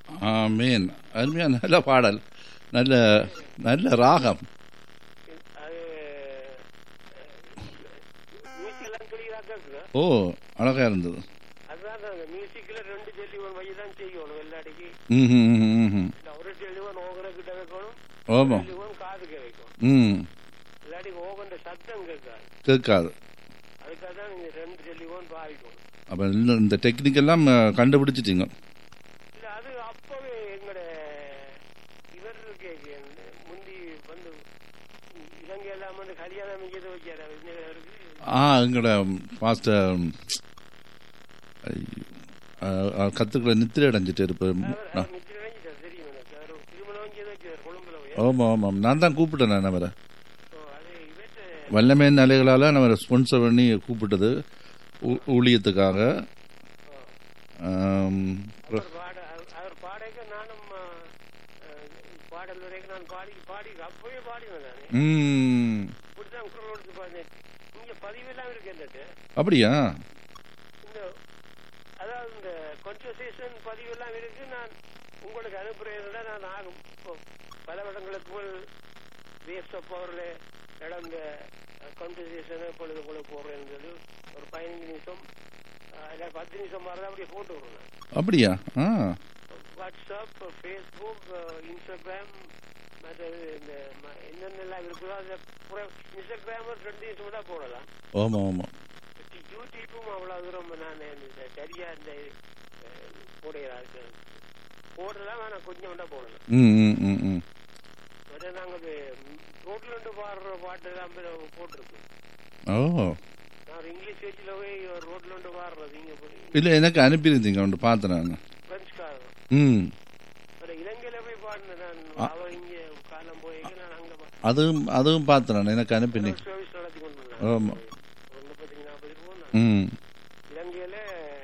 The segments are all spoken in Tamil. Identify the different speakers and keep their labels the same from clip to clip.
Speaker 1: ஆமேன் அருமையா நல்ல பாடல் நல்ல நல்ல ராகம்
Speaker 2: அது மியூசிக் எல்லாம் கிளியரா கேக்குது
Speaker 1: ஓ அழகா இருந்தது
Speaker 2: அதுதான் அந்த மியூசிக்ல ரெண்டு டெலிஃபோன் வழி தான் செய்யணும் எல்லாடிக்கு
Speaker 1: ம் ம், ம், ம்.
Speaker 2: இல்ல ஒரு டெலிஃபோன் ஓகன கிட்ட வைக்கணும்
Speaker 1: ஆமாம்
Speaker 2: டெலிஃபோன் காதுக்கு வைக்கணும்
Speaker 1: ம்
Speaker 2: இல்லாட்டி ஓகன்ற சத்தம் கேட்காது
Speaker 1: கேட்காது
Speaker 2: அதுக்காக தான் நீங்க ரெண்டு டெலிஃபோன் பாவிக்கணும்
Speaker 1: அப்போ இந்த டெக்னிக் எல்லாம் அஹ், கண்டுபிடிச்சிட்டீங்க
Speaker 2: இல்ல அது அப்பவே எங்கட இவர் இருக்கே முந்தி வந்து இலங்கை எல்லாம் வந்து கல்யாணம் இங்கே வைக்காரு இருக்கு
Speaker 1: ஆ எங்களோட பாஸ்டர் கத்துக்களை நித்திரை அடைஞ்சிட்டு இருப்பார்
Speaker 2: அவர் அவர் நித்திரை அடைஞ்சிட்டார் தெரியும் எனக்கு அவர் திருமணம் இங்கே வச்சார் கொழும்புல போய்
Speaker 1: ஆமாம் ஆமாம் நான் தான் கூப்பிட்டேன் நான் அவரை
Speaker 2: ஓ, அது இவற்ற
Speaker 1: வல்லமையின் அலைகளால் நம்ம ஸ்பான்சர் பண்ணி கூப்பிட்டது ஊ- ஊழியத்துக்காக ஆம்,
Speaker 2: அவர் பாட அவர்- அவர் பாடைக்க நானும் ஆ, ஆ, பாடல் வரைக்கும் நான் பாடி பாடி அப்பவே பாடினேன் நான்
Speaker 1: ம்
Speaker 2: இப்படிதான் குரல் கொடுத்து பாடினேன் இங்க பதிவெல்லாம் இருக்கு என்னட்டு
Speaker 1: அப்படியா
Speaker 2: இந்த அதாவது இந்த கான்வர்சேஷன் பதிவெல்லாம் இருக்கு நான் உங்களுக்கு அனுப்புறேன் நான் ஆகும் இப்போ பல வருடங்களுக்கு முன் வேஸ்ட் ஆஃப் பவர்ல நடந்த கான்வர்சேஷனை இப்பொழுது உங்களுக்கு போடுறேன்னு சொல்லி ஒரு பதினஞ்சு நிமிஷம் ஆ, இல்ல பத்து நிமிஷம் மாதிரி அப்படியே போட்டு விடுறேன்
Speaker 1: அப்படியா ஆ
Speaker 2: வாட்ஸ்அப் ஃபேஸ்புக் இன்ஸ்டாகிராம் மற்றது இந்த ம- என்னென்னலாம் இருக்குதோ அதை பூரா இன்ஸ்டாகிராம் ரெண்டு நிமிஷம் தான் போடலாம்
Speaker 1: ஆமாம் ஆமாம்
Speaker 2: யூடியூப்பும் அவ்வளோ தூரம் நான் இந்த சரியா இந்த அஹ், போடுகிறா இருக்கு போடலாம் ஆனால் கொஞ்சம் தான் போடலாம்
Speaker 1: ம் ம் ம் ம்
Speaker 2: மற்ற நாங்கள் ரோட்ல இருந்து பாடுற பாட்டு எல்லாம் போட்டிருக்கோம்
Speaker 1: ஓ
Speaker 2: நான் இங்கிலீஷ் பேச்சில் போய் ரோட்ல இருந்து பாடுறது இங்கே போய்
Speaker 1: இல்லை எனக்கு அனுப்பியிருந்தீங்க ஒன்று பார்த்தேன் நான்
Speaker 2: பிரெஞ்சுக்காரன்
Speaker 1: ம்
Speaker 2: அப்புறம் இலங்கையில போய் பாடினேன் நான் அவ இங்கே காலம் போய் நான் அங்கே
Speaker 1: அதுவும் அதுவும் பார்த்தேன் நான் எனக்கு அனுப்பினீங்க
Speaker 2: சர்வீஸ் நடத்தி கொண்டு
Speaker 1: ஆமா.
Speaker 2: ஒரு முப்பத்தஞ்சு நாற்பது போனேன்
Speaker 1: ம்
Speaker 2: இலங்கையில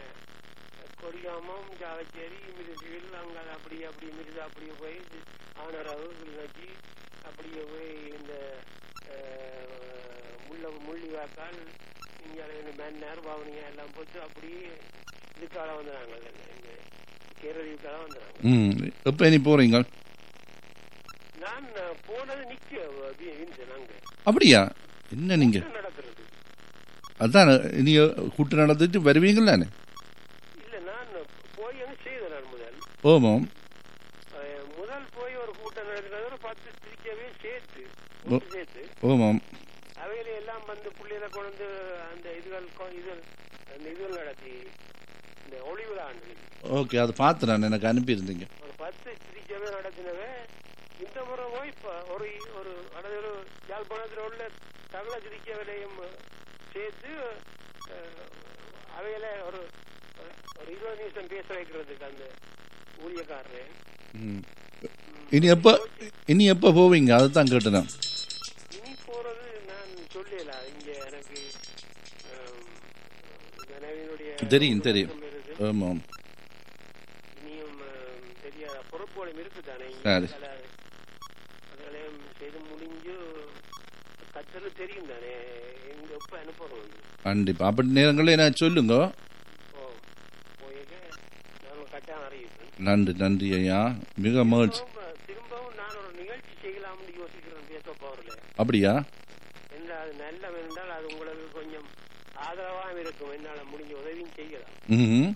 Speaker 2: கொடியாமம் ஜாவச்சேரி மிருசுவில் அங்க அப்படி அப்படி மிருது அப்படியே போய் ஆனரவு கிளிநொச்சி அப்படியே போய் இந்த அஹ், முள்ள முள்ளிவாக்கால் இங்கே மன்னர் பவனியா எல்லாம் போட்டு அப்படியே இதுக்கால வந்துடுறாங்க இந்த கேரளீவுக்கால வந்துடுறாங்க
Speaker 1: ம் எப்போ இனி போகிறீங்க
Speaker 2: நான் போனது நிக்க வின்சன் அங்க
Speaker 1: அப்படியா என்ன நீங்கள்
Speaker 2: நடக்கிறது
Speaker 1: அதான் இனி கூட்டு நடந்துட்டு வருவீங்களானே
Speaker 2: இல்ல நான் போய் அங்க செய்தேன் நான் முதல்
Speaker 1: ஓமாம்
Speaker 2: அஹ், முதல் போய் ஒரு கூட்டம் நடக்கிறது ஒரு பத்து திருச்சவே சேர்த்து ஒன்று சேர்த்து
Speaker 1: ஓமாம்
Speaker 2: அவையில எல்லாம் வந்து புள்ளையில கொண்டு அந்த இதுகள் கொ- இது அந்த இதுகள் நடத்தி இந்த ஒளி விழா ஆண்டு
Speaker 1: ஓகே அது பார்த்து நான் எனக்கு அனுப்பியிருந்தீங்க
Speaker 2: ஒரு பத்து திருச்சவே நடத்தினவே இந்த முறை போய் இப்ப ஒரு ஒரு அதாவது ஒரு யாழ்ப்பாணத்தில் உள்ள தமிழ திருச்சவையிலையும் சேர்த்து அஹ், அவையில ஒரு ஒரு இருபது நிமிஷம் பேச வைக்கிறதுக்கு அந்த ஊழியக்காரரு
Speaker 1: ம் இனி எப்போ இனி எப்போ போவீங்க அதை தான் கேட்டேன் நான்.
Speaker 2: இனி போறது நான் சொல்லல இங்க எனக்கு ஆம், கனவினுடைய
Speaker 1: தெரியும், தெரியும்.
Speaker 2: ஒழுக்கம் இருக்கு.
Speaker 1: ஆமாம்
Speaker 2: இனியும் ஆம், தெரியாத பொறுப்புகளும் இருக்குதானே இங்க
Speaker 1: சரி.
Speaker 2: பல அதெல்லாம் செய்து முடிஞ்சு கத்தரு தெரியும் தானே எங்க எப்ப அனுப்புறோம் வந்து.
Speaker 1: கண்டிப்பாக அப்படி நேரங்களில் என்ன சொல்லுங்க
Speaker 2: ஓ போயிருக்க நான் கட்டாயம் அறிவிப்பேன்
Speaker 1: நன்றி நன்றி ஐயா மிக மகிழ்ச்சி
Speaker 2: திரும்பவும் திரும்பவும் நான் ஒரு நிகழ்ச்சி செய்யலாம்னு யோசிக்கிறேன் பேச போறல
Speaker 1: அப்படியா
Speaker 2: என்ன அது நல்ல என்றால் அது உங்களுக்கு கொஞ்சம் ஆதரவாக இருக்கும் என்னால முடிஞ்ச உதவியும் செய்யலாம்
Speaker 1: ம்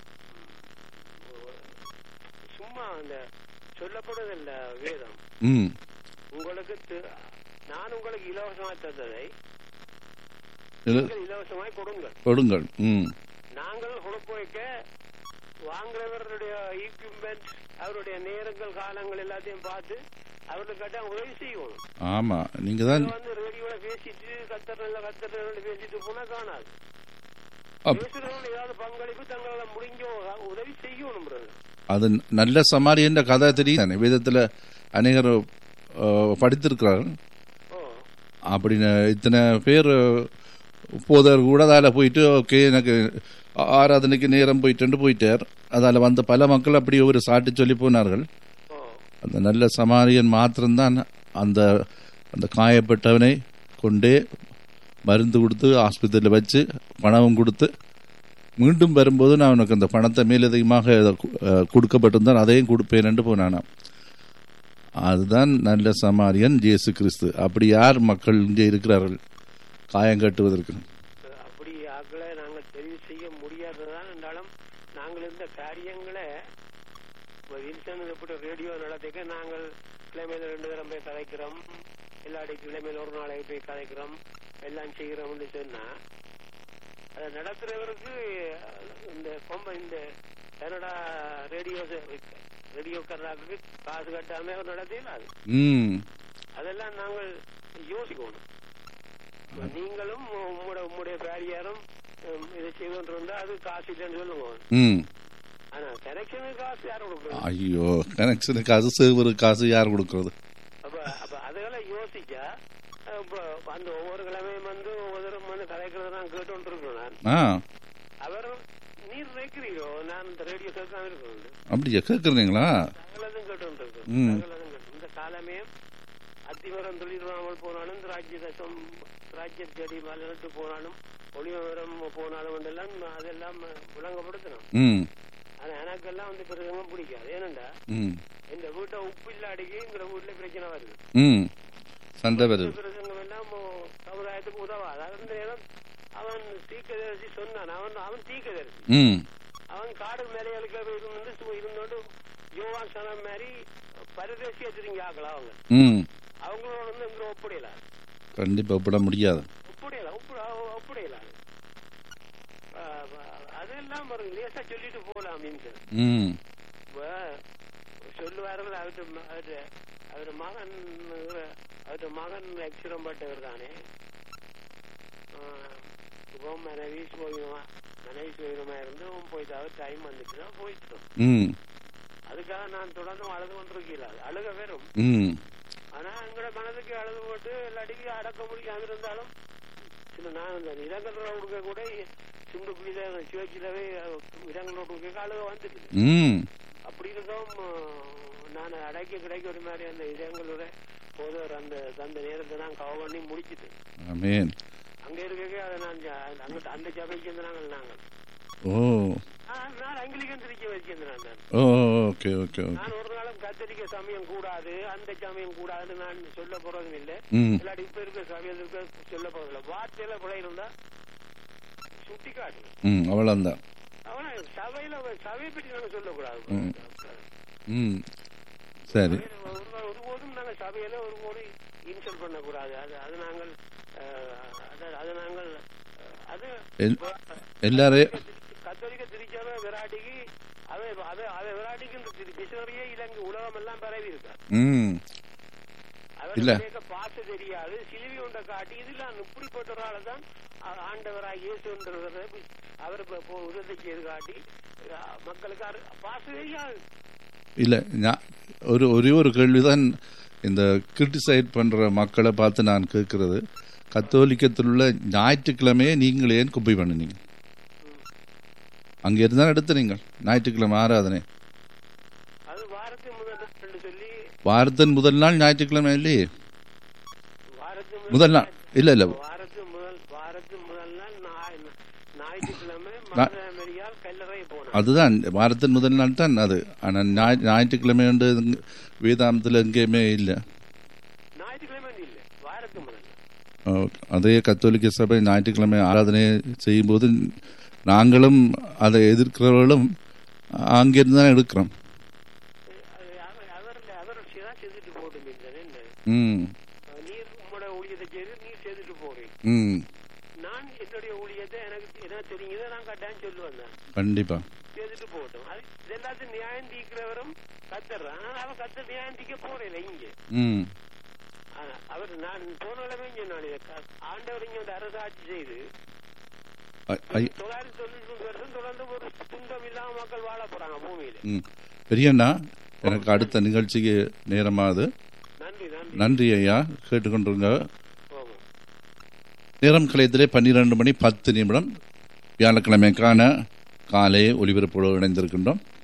Speaker 2: சும்மா அந்த சொல்லப்படுவதில்ல வேதம்
Speaker 1: ம்
Speaker 2: உங்களுக்கு தி- நான் உங்களுக்கு இலவசமாய் தந்ததை
Speaker 1: இது
Speaker 2: நீங்கள் இலவசமாய் கொடுங்கள்
Speaker 1: கொடுங்கள் ம்
Speaker 2: நாங்கள் கொடுக்க வைக்க வாங்குறவருடைய ஈக்விப்மெண்ட் அவருடைய நேரங்கள் காலங்கள் எல்லாத்தையும் பார்த்து அவர்களுக்கு கட்டாயம் உதவி செய்யணும்
Speaker 1: ஆமாம் நீங்கள் தான்
Speaker 2: இதை வந்து ரேடியோல பேசிட்டு கத்தர் நல்ல கத்தர் பேசிட்டு போனா காணாது
Speaker 1: அப்-
Speaker 2: பேசுறவங்க ஏதாவது பங்களிப்பு தங்களால முடிஞ்ச உதவி செய்யணும் brother.
Speaker 1: அது நல்ல சமாரியன்ற கதை தெரியும் தானே வேதத்தில் அநேகர் அஹ், படித்திருக்கிறார்கள்
Speaker 2: ஓ
Speaker 1: அப்படின்னு இத்தனை பேர் போதவர் கூட அதால் போயிட்டு ஓகே எனக்கு ஆ- ஆராதனைக்கு நேரம் போயிட்டு போயிட்டார் அதால் வந்த பல மக்கள் அப்படி ஒரு சாட்டி சொல்லி போனார்கள்
Speaker 2: ஓ
Speaker 1: அந்த நல்ல சமாரியன் மாத்திரம்தான் அந்த அந்த காயப்பட்டவனை கொண்டே மருந்து கொடுத்து ஆஸ்பத்திரியில் வச்சு பணமும் கொடுத்து மீண்டும் வரும்போது நான் உனக்கு அந்த பணத்தை மேலதிகமாக அஹ், கொடுக்கப்பட்டிருந்தால் அதையும் கொடுப்பேன் போனானாம் அதுதான் நல்ல சமாரியன் இயேசு கிறிஸ்து அப்படி யார் மக்கள் இங்கே இருக்கிறார்கள் காயம் கட்டுவதற்கு
Speaker 2: அப்படி ஆக்களை நாங்கள் தெரிவு செய்ய முடியாததான் என்றாலும் நாங்கள் இந்த காரியங்களை இப்போ வில்சன் எப்படி ரேடியோ நடத்திக்க நாங்கள் கிழமையில ரெண்டு தரம் போய் கதைக்கிறோம் எல்லாடி கிழமையில ஒரு நாளைக்கு போய் கதைக்கிறோம் எல்லாம் செய்கிறோம்னு சொன்னா அதை நடத்துறவருக்கு இந்த கொம்ப இந்த கனடா ரேடியோ ரேடியோக்காரருக்கு காசு கட்டாம அவர் நடத்தினா அது
Speaker 1: ம்
Speaker 2: அதெல்லாம் நாங்கள் யோசிக்கணும் இப்ப நீங்களும் உம்மோட உம்முடைய பேரியாரும் உம், இதை செய்து இருந்தா அது காசு இல்லைன்னு சொல்லுங்க
Speaker 1: ம்
Speaker 2: ஆனா கனெக்ஷனுக்கு காசு யாரும் கொடுக்குறது
Speaker 1: ஐயோ கனெக்ஷனுக்கு காசு சேவரு காசு யார் கொடுக்கறது
Speaker 2: அப்ப அப்ப அதெல்லாம் யோசிச்சா அஹ், இப்ப அந்த ஒவ்வொரு கிழமையும் வந்து ஒவ்வொரு வந்து கதைக்கிறத நான் கேட்டு இருக்கேன் நான்
Speaker 1: ஆ
Speaker 2: அவர் நீர் நினைக்கிறீரோ நான் இந்த ரேடியோ கேட்காம இருக்கணும்
Speaker 1: அப்படியா கேட்குறீங்களா
Speaker 2: சகலதும் கேட்டு இருக்கேன்
Speaker 1: ம்.
Speaker 2: சகலதும் கேட்டு இந்த காலமே அத்திவரம் தொழிலாமல் போனாலும் ராஜ்ய தசம் ராஜ்ய செடி மலர்ந்து போனாலும் ஒளிவரம் போனாலும் எல்லாம் அதெல்லாம் விளங்கப்படுத்தணும்
Speaker 1: ம்
Speaker 2: ஆனா எனக்கெல்லாம் வந்து பிரசங்கம் பிடிக்காது ஏனண்டா
Speaker 1: ம்
Speaker 2: இந்த வீட்டை உப்பு இல்லாடிக்கு இந்த வீட்டுல பிரச்சனை வருது
Speaker 1: ம் சண்டை வருது
Speaker 2: பிரசங்கம் எல்லாம் மோ- சமுதாயத்துக்கு உதவாது அந்த நேரம் அவன் தீக்கதரிசி சொன்னான் அவன் அவன் தீக்கதரிசி
Speaker 1: ம்
Speaker 2: அவன் காடு மேலைகளுக்கு இருந்து சு- இருந்தோடு யோவான் சனம் மாதிரி பரதேசியா திரும்பி ஆக்கலாம் அவங்க
Speaker 1: ம்
Speaker 2: அவங்களோட வந்து இங்க ஒப்படையல
Speaker 1: கண்டிப்பாக ஒப்பிட முடியாது
Speaker 2: ஒப்படையல ஒப்படையல அதெல்லாம் ஒரு லேசா சொல்லிட்டு போலாம் அப்படின்னு
Speaker 1: ம்
Speaker 2: இப்ப சொல்லுவார்கள் அவரு அவரு அவரு மகன் அவரு மகன் அக்ஷரம் பட்டவர் தானே இப்போ மனைவி சுயமா மனைவி சுயமா இருந்து அவன் போயிட்டு அவர் டைம் வந்துட்டு தான் போயிட்டோம்
Speaker 1: ம்
Speaker 2: அதுக்காக நான் தொடர்ந்து அழுது கொண்டிருக்கல அழுக வெறும்
Speaker 1: ம்
Speaker 2: ஆனா எங்களோட மனதுக்கு அழுது போட்டு எல்லாத்தையும் அடக்க முடியாம இருந்தாலும் சில நான் இந்த இடங்கள் ரோடுக்க கூட சிந்து குடியில சிவச்சிலவே இடங்கள் ரோடுக்க அழுக வந்துட்டு
Speaker 1: ம்
Speaker 2: அப்படி இருந்தும் நான் அடைக்க கிடைக்க ஒரு மாதிரி அந்த இடங்களோட போதவர் அந்த அந்த நேரத்தை நான் கவ பண்ணி முடிச்சிட்டு
Speaker 1: ஆமேன்
Speaker 2: அங்க இருக்கவே அதை நான் ஜ- அங்க அந்த சபைக்கு வந்து நாங்கள் நாங்கள்
Speaker 1: ஓ
Speaker 2: நான் நான் அங்கிலிக்கன் திருச்சி வச்சிருந்தேன் நான்
Speaker 1: ஓ ஓகே ஓகே ஓகே
Speaker 2: நான் ஒரு நாளும் கத்தரிக்க சமயம் கூடாது அந்த சமயம் கூடாதுன்னு நான் சொல்ல போறதும் இல்லை
Speaker 1: ம்
Speaker 2: இல்லாட்டி இப்ப இருக்க சமயத்துக்கு சொல்ல போறதில்ல வார்த்தையில பிழை இருந்தா சுட்டி காட்டு
Speaker 1: ம் அவ்வளோந்தான்
Speaker 2: அவன சபையில சபையை பற்றி நாங்க சொல்லக்கூடாது
Speaker 1: ம். ம் சரி
Speaker 2: ஒரு- ஒருபோதும் நாங்க சபையில ஒருபோதும் இன்சல்ட் பண்ணக்கூடாது அது அது நாங்கள் அஹ், அது- அது நாங்கள் அஹ், அது
Speaker 1: எல்- எல்லாரையும்
Speaker 2: கத்தோலிக்க திருச்சபை விராட்டிக்கு அவை அவை அவை விராட்டிக்கு இந்த திரு- மிஷனரியே இலங்கை உலகம் எல்லாம் பரவி இருக்கார்
Speaker 1: ம் இல்ல.
Speaker 2: அவருக்கு பாச தெரியாது சிலுவி உண்ட காட்டி இதெல்லாம் இப்படிப்பட்ட ஒரு ஆளை தான் ஆ- ஆண்டவராக இயேசுன்றவரை அவர் இப்ப இப்போ உதவி செய்து காட்டி அஹ், மக்களுக்கு அரு- பாச தெரியாது
Speaker 1: இல்லை நான் ஒரு ஒரே ஒரு கேள்விதான் இந்த கிரிட்டிசைட் பண்ணுற மக்களை பார்த்து நான் கேட்கறது கத்தோலிக்கத்தில் உள்ள ஞாயிற்றுக்கிழமையே நீங்கள் ஏன் குப்பை பண்ணினீங்க அங்கே இருந்தால் எடுத்து நீங்கள் ஞாயிற்றுக்கிழமை ஆராதனை
Speaker 2: அது வாரத்தின் முதல் நாள் என்று சொல்லி
Speaker 1: வாரத்தின் முதல் நாள் ஞாயிற்றுக்கிழமை இல்லையே
Speaker 2: வாரத்தின்
Speaker 1: முதல் நாள் இல்லை இல்லை
Speaker 2: வாரத்தின் முதல் வாரத்தின் முதல் நாள் ஞாய்- ஞாயிற்றுக்கிழமை மாதமரியால் கல்லறை போனார்
Speaker 1: அதுதான் வாரத்தின் முதல் நாள் தான் அது ஆனால் ஞாய் ஞாயிற்றுக்கிழமை வந்து வேதாந்தத்தில் எங்கேயுமே இல்லை
Speaker 2: ஞாயிற்றுக்கிழமை இல்லை வாரத்தின் முதல் நாள்
Speaker 1: அஹ், அதே கத்தோலிக்க சபை ஞாயிற்றுக்கிழமை ஆராதனை செய்யும்போது நாங்களும் அதை எதிர்க்கிறவர்களும் அங்கிருந்து தான் எடுக்கிறோம்
Speaker 2: அது அவர் அவர் அவர் சிதா செய்துட்டு போட்டு என்ன
Speaker 1: ம்
Speaker 2: நீர் உங்களோட ஊழியத்தை செய்து நீர் செய்துட்டு போறீங்க
Speaker 1: ம்
Speaker 2: நான் என்னுடைய ஊழியத்தை எனக்கு என்ன தெரியுதோ நான் கட்டாயம் சொல்லுவேன் நான்
Speaker 1: கண்டிப்பாக
Speaker 2: செய்துட்டு போகட்டும் அது இது எல்லாத்தையும் நியாயம் தீக்கிறவரும் கத்துறான் ஆனா அவன் கத்த நியாயம் தீக்க போறேன் இங்க
Speaker 1: ம்
Speaker 2: ஆனா, அவர் நான் போன கிழமை சொன்னான் இதை க- ஆண்டவர் இங்க வந்து அரசாட்சி செய்து
Speaker 1: ஐ- ஐ-
Speaker 2: தொள்ளாயிரத்தி தொண்ணூத்தி மூணு வருஷம் தொடர்ந்து ஒரு துன்பம் இல்லாம மக்கள் வாழ போறாங்க பூமியில
Speaker 1: ம் பெரியண்ணா எனக்கு அடுத்த நிகழ்ச்சிக்கு நேரமாகுது
Speaker 2: நன்றி நன்றி
Speaker 1: நன்றி ஐயா கேட்டுக்கொண்டிருங்க
Speaker 2: போவோம்
Speaker 1: நேரம் கலையத்திலே பன்னிரண்டு மணி பத்து நிமிடம் வியாழக்கிழமைக்கான காலை ஒலிபரப்போடு இணைந்திருக்கின்றோம்